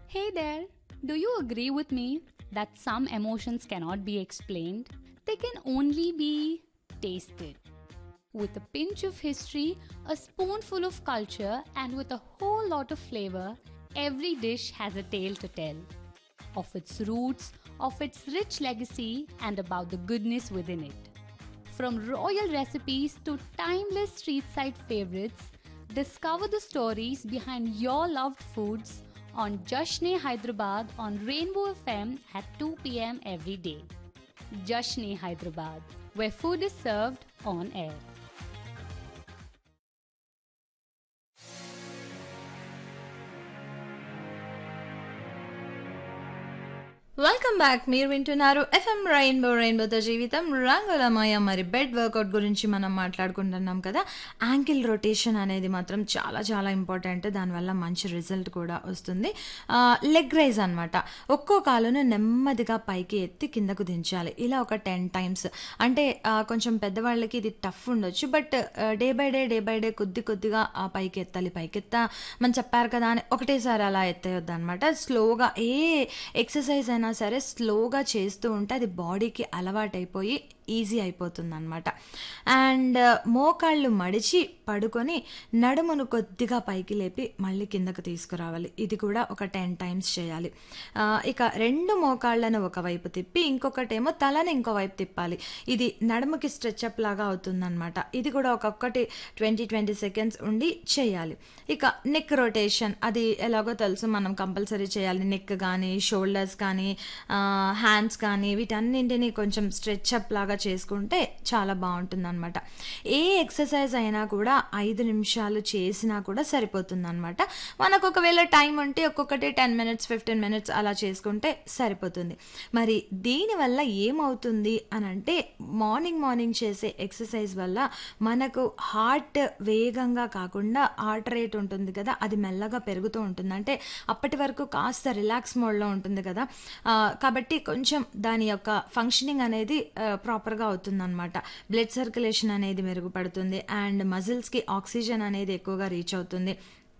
Hey there, do you agree with me that some emotions cannot be explained? They can only be tasted. With a pinch of history, a spoonful of culture, and with a whole lot of flavor, every dish has a tale to tell. Of its roots, of its rich legacy, and about the goodness within it. From royal recipes to timeless street side favorites, discover the stories behind your loved foods on Jashne Hyderabad on Rainbow FM at 2 pm every day. Jashne Hyderabad, where food is served on air. Welcome back మీరు వింటున్నారు FM rainbow రెయిన్బోతో జీవితం రంగులమయ మరి bed work out గురించి మనం మాట్లాడుకుంటున్నాం కదా ankle rotation అనేది మాత్రం చాలా చాలా ఇంపార్టెంట్ దానివల్ల మంచి రిజల్ట్ కూడా వస్తుంది లెగ్ రైజ్ అనమాట ఒక్కో కాలును నెమ్మదిగా పైకి ఎత్తి కిందకు దించాలి ఇలా ఒక టెన్ టైమ్స్ అంటే ఆ, కొంచెం పెద్దవాళ్ళకి ఇది టఫ్ ఉండొచ్చు but day by day day by day కొద్ది కొద్దిగా ఆ పైకి ఎత్తాలి పైకి ఎత్తా మనం చెప్పారు కదా అని ఒకటేసారి అలా ఎత్తేయొద్దు అనమాట స్లోగా ఏ ఎక్సర్సైజ్ అయినా సరే స్లోగా చేస్తూ ఉంటే అది బాడీకి అలవాటైపోయి ఈజీ అయిపోతుంది అనమాట అండ్ మోకాళ్ళు మడిచి పడుకొని నడుమును కొద్దిగా పైకి లేపి మళ్ళీ కిందకు తీసుకురావాలి ఇది కూడా ఒక టెన్ టైమ్స్ చేయాలి ఆ, ఇక రెండు మోకాళ్ళను ఒకవైపు తిప్పి ఇంకొకటేమో తలని ఇంకోవైపు తిప్పాలి ఇది నడుముకి స్ట్రెచ్అప్ లాగా అవుతుందన్నమాట ఇది కూడా ఒక్కొక్కటి ట్వంటీ ట్వంటీ సెకండ్స్ ఉండి చేయాలి ఇక నెక్ రొటేషన్ అది ఎలాగో తెలుసు మనం కంపల్సరీ చేయాలి నెక్ కానీ షోల్డర్స్ కానీ హ్యాండ్స్ కానీ వీటన్నింటినీ కొంచెం స్ట్రెచ్అప్ లాగా చేసుకుంటే చాలా బాగుంటుంది అనమాట ఏ ఎక్సర్సైజ్ అయినా కూడా ఐదు నిమిషాలు చేసినా కూడా సరిపోతుంది అనమాట మనకు ఒకవేళ టైం ఉంటే ఒక్కొక్కటి టెన్ మినిట్స్ ఫిఫ్టీన్ మినిట్స్ అలా చేసుకుంటే సరిపోతుంది మరి దీనివల్ల ఏమవుతుంది అని అంటే మార్నింగ్ మార్నింగ్ చేసే ఎక్సర్సైజ్ వల్ల మనకు హార్ట్ వేగంగా కాకుండా హార్ట్ రేట్ ఉంటుంది కదా అది మెల్లగా పెరుగుతూ ఉంటుంది అంటే అప్పటి వరకు కాస్త రిలాక్స్ మోడ్లో ఉంటుంది కదా ఆ, కాబట్టి కొంచెం దాని యొక్క ఫంక్షనింగ్ అనేది ప్రాపర్గా అవుతుంది అనమాట బ్లడ్ సర్క్యులేషన్ అనేది మెరుగుపడుతుంది అండ్ మజిల్స్కి ఆక్సిజన్ అనేది ఎక్కువగా రీచ్ అవుతుంది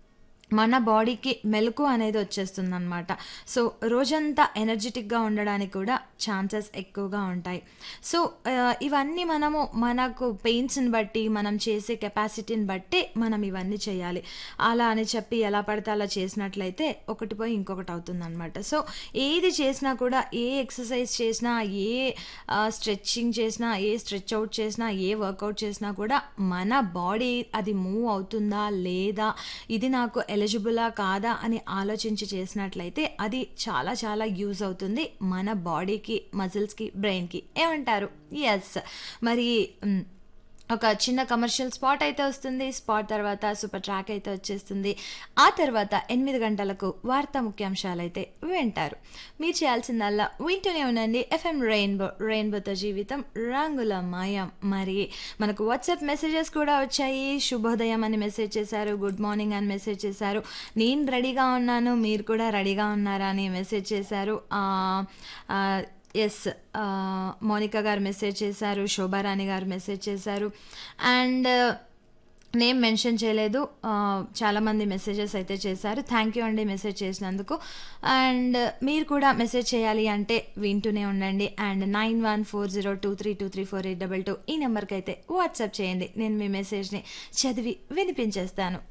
మన బాడీకి మెలకు అనేది వచ్చేస్తుంది అనమాట సో రోజంతా ఎనర్జెటిక్గా ఉండడానికి కూడా ఛాన్సెస్ ఎక్కువగా ఉంటాయి సో ఆ, ఇవన్నీ మనము మనకు పెయిన్స్ని బట్టి మనం చేసే కెపాసిటీని బట్టి మనం ఇవన్నీ చేయాలి అలా అని చెప్పి ఎలా పడితే అలా చేసినట్లయితే ఒకటి పోయి ఇంకొకటి అవుతుంది అనమాట సో ఏది చేసినా కూడా ఏ ఎక్సర్సైజ్ చేసినా ఏ స్ట్రెచ్చింగ్ చేసినా ఏ స్ట్రెచ్ అవుట్ చేసినా ఏ వర్కౌట్ చేసినా కూడా మన బాడీ అది మూవ్ అవుతుందా లేదా ఇది నాకు ఎలిజిబులా కాదా అని ఆలోచించి చేసినట్లయితే అది చాలా చాలా యూజ్ అవుతుంది మన బాడీకి మజిల్స్కి బ్రెయిన్కి ఏమంటారు ఎస్ మరి మ్, ఒక చిన్న కమర్షియల్ స్పాట్ అయితే వస్తుంది స్పాట్ తర్వాత సూపర్ ట్రాక్ అయితే వచ్చేస్తుంది ఆ తర్వాత ఎనిమిది గంటలకు వార్తా ముఖ్యాంశాలు అయితే వింటారు మీరు చేయాల్సిందల్లా వింటూనే ఉండండి ఎఫ్ఎం రెయిన్బో రెయిన్బోతో జీవితం రంగుల మాయం మరి మనకు వాట్సాప్ మెసేజెస్ కూడా వచ్చాయి శుభోదయం అని మెసేజ్ చేశారు గుడ్ మార్నింగ్ అని మెసేజ్ చేశారు నేను రెడీగా ఉన్నాను మీరు కూడా రెడీగా ఉన్నారా అని మెసేజ్ చేశారు ఆ, ఆ, ఎస్ మోనికా గారు మెసేజ్ చేశారు శోభారాణి గారు మెసేజ్ చేశారు అండ్ నేమ్ మెన్షన్ చేయలేదు ఆ, చాలామంది మెసేజెస్ అయితే చేశారు థ్యాంక్ యూ అండి మెసేజ్ చేసినందుకు అండ్ మీరు కూడా మెసేజ్ చేయాలి అంటే వింటూనే ఉండండి and nine one four zero two three two three four eight double two ఈ నెంబర్కి అయితే వాట్సాప్ చేయండి నేను మీ మెసేజ్ని చదివి వినిపించేస్తాను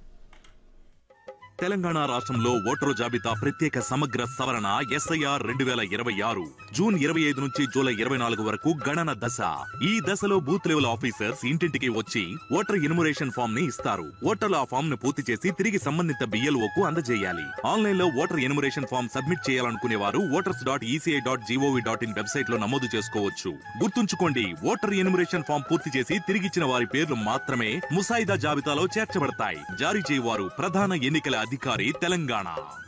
తెలంగాణ రాష్ట్రంలో ఓటరు జాబితా ప్రత్యేక సమగ్ర సవరణ ఎస్ఐఆర్ రెండు వేల ఇరవై ఆరు జూన్ ఇరవై ఐదు నుంచి జూలై ఇరవై నాలుగు వరకు గణన దశ ఈ దశలో బూత్ లెవెల్ ఆఫీసర్స్ ఇంటింటికి వచ్చి ఓటర్ ఎన్యుమరేషన్ ఫామ్ ని ఇస్తారు ఓటర్లు ఆ ఫామ్ ను పూర్తి చేసి తిరిగి సంబంధిత BLO కు అందజేయాలి ఆన్లైన్ లో ఓటర్ ఎన్యుమరేషన్ ఫామ్ సబ్మిట్ చేయాలనుకునే వారు voters dot ECI dot GOV dot in website లో నమోదు చేసుకోవచ్చు గుర్తుంచుకోండి ఓటర్ ఎన్యుమరేషన్ ఫామ్ పూర్తి చేసి తిరిగిచ్చిన వారి పేర్లు మాత్రమే ముసాయిదా జాబితాలో చేర్చబడతాయి జారీ చేయవారు ప్రధాన ఎన్నికల అధికారి తెలంగాణ